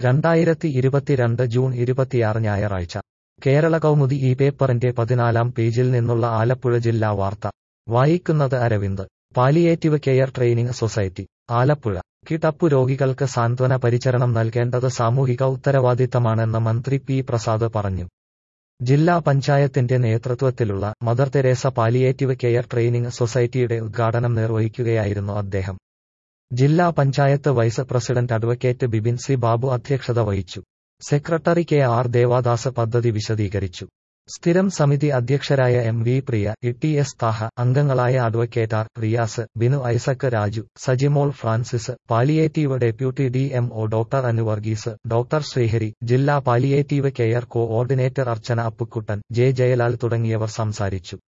രണ്ടായിരത്തി ഇരുപത്തിരണ്ട് ജൂൺ ഇരുപത്തിയാറ് ഞായറാഴ്ച കേരള കൗമുദി ഈ പേപ്പറിന്റെ പതിനാലാം പേജിൽ നിന്നുള്ള ആലപ്പുഴ ജില്ലാ വാർത്ത വായിക്കുന്നത് Aravind palliative care training society Alappuzha കിടപ്പു രോഗികൾക്ക് സാന്ത്വന പരിചരണം നൽകേണ്ടത് സാമൂഹിക ഉത്തരവാദിത്തമാണെന്ന് മന്ത്രി പി പ്രസാദ് പറഞ്ഞു ജില്ലാ പഞ്ചായത്തിന്റെ നേതൃത്വത്തിലുള്ള mother Teresa palliative care training സൊസൈറ്റിയുടെ ഉദ്ഘാടനം നിർവഹിക്കുകയായിരുന്നു അദ്ദേഹം ജില്ലാ panchayat vice president advocate Bibin C Babu അധ്യക്ഷത വഹിച്ചു സെക്രട്ടറി കെ ആർ ദേവാദാസ് പദ്ധതി വിശദീകരിച്ചു സ്ഥിരം സമിതി അധ്യക്ഷരായ M V Priya E T S Thaha അംഗങ്ങളായ advocate R Riyas Binu Isaac Raju Sajimol Francis palliative deputy D M O doctor Anuvarghese doctor Sreehari ജില്ലാ palliative care coordinator Archana Appukuttan J Jayalal തുടങ്ങിയവർ സംസാരിച്ചു